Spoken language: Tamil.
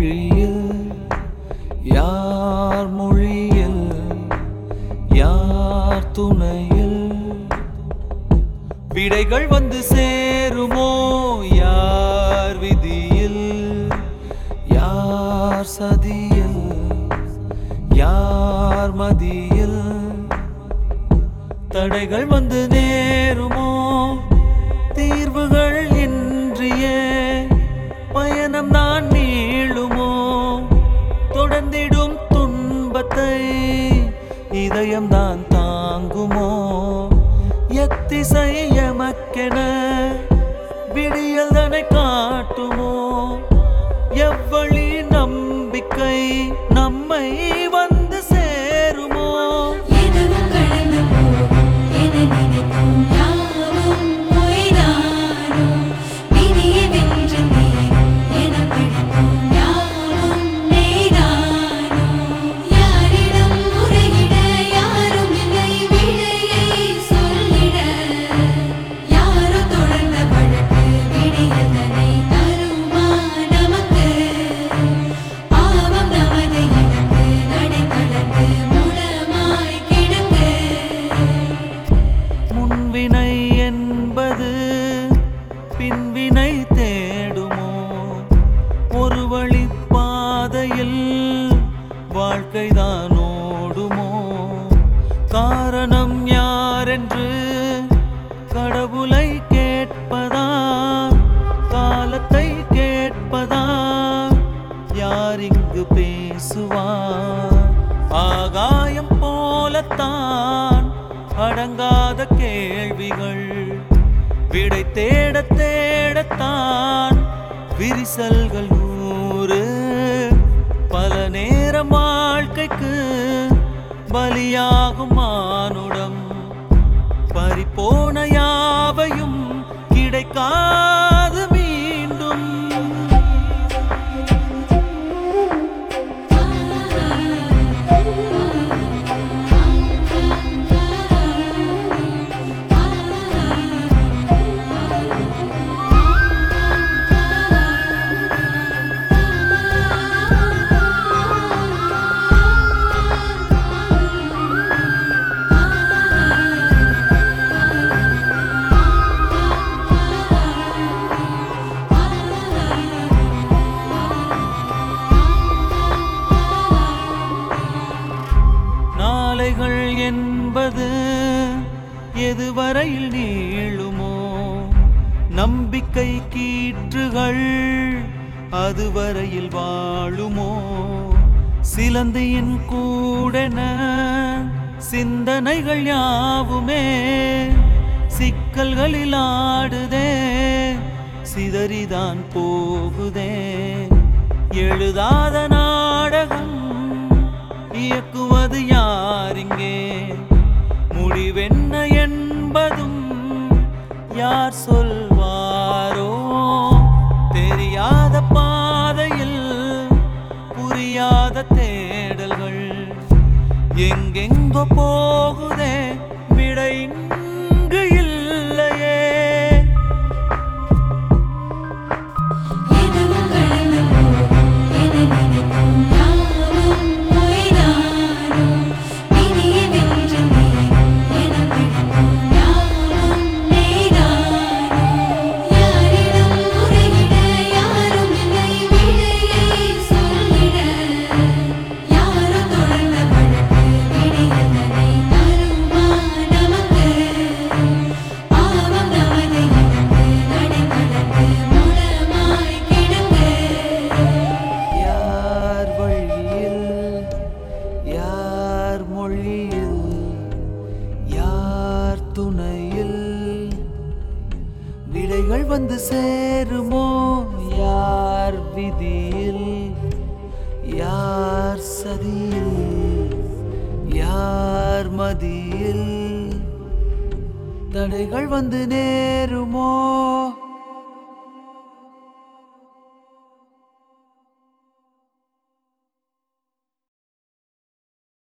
வழியில் யார் மொழியில் யார் துணையில் விடைகள் வந்து சேருமோ யார் விதியில் யார் சதியில் யார் மதியில் தடைகள் வந்து நேருமோ தீர்வுகள் இன்றிய பயணம் நான் நீளுமோ தொடர்ந்திடும் துன்பத்தை இதயம் தான் தாங்குமோ எத்திசை எமக்கென விடியல் தனை காட்டுமோ எவ்வழி நம்பிக்கை நம்மை வந்து சேருமோ எதுவும் கடந்து போகும் என நினைக்கும் யாவும் பொய்தானோ விதியை வென்று தீரும் என படிக்கும் யாவும் மெய்தானோ யாரிடம் முறையிட யாரும் இல்லை விடையை சொல்லிட யாரோ தொடர்ந்த வழக்கு விடியதனை தருமா நமக்கு பாவம் நமது இழப்பு நடை கலந்து முடமாய் கிடக்கு முன்வினை என்பது பின்வினை தேடுமோ ஒரு வழி பாதையில் வாழ்க்கைதான் ஓடுமோ காரணம் யாரென்று கடவுளை கேட்பதா காலத்தை கேட்பதா யார் இங்கு பேசுவார் ஆகாயம் போலத்தான் அடங்காத கேள்விகள் விடை தேட தேடத்தான் விரிசல்கள் நூறு பல நேரம் வாழ்க்கைக்கு பலியாகும் மானுடம் பறிப்போன யாவையும் கிடைக்காது மீண்டும் நாளைகள் என்பது எதுவரையில் நீளுமோ நம்பிக்கை கீற்றுகள் அதுவரையில் வாழுமோ சிலந்தியின் கூடென சிந்தனைகள் யாவுமே சிக்கல்களில் ஆடுதே சிதறிதான் போகுதே எழுதாத நாடகம் இயக்குவது யாரிங்கே முடிவென்ன என்பதும் யார் சொல்வாரோ தெரியாத பாதையில் புரியாத தேடல்கள் எங்கெங்கோ போகுதே விடை இங்கு இல்லையே எதுவும் கடந்து போகும் என நினைக்கும் யாவும் பொய்தானோ விதியை வென்று தீரும் என படிக்கும் யாவும் மெய்தானோ யாரிடம் முறையிட யாரும் இல்லை விடையை சொல்லிட யாரோ தொடர்ந்த வழக்கு விடியதனை தருமா நமக்கு பாவம் நமது இழப்பு நடை கலந்து முடமாய் கிடக்கு யார் வழியில் யார் மொழியில் யார் துணையில் விடைகள் வந்து சேருமோ யார் விதியில் யார் சதியில் யார் மதியில் தடைகள் வந்து நேருமோ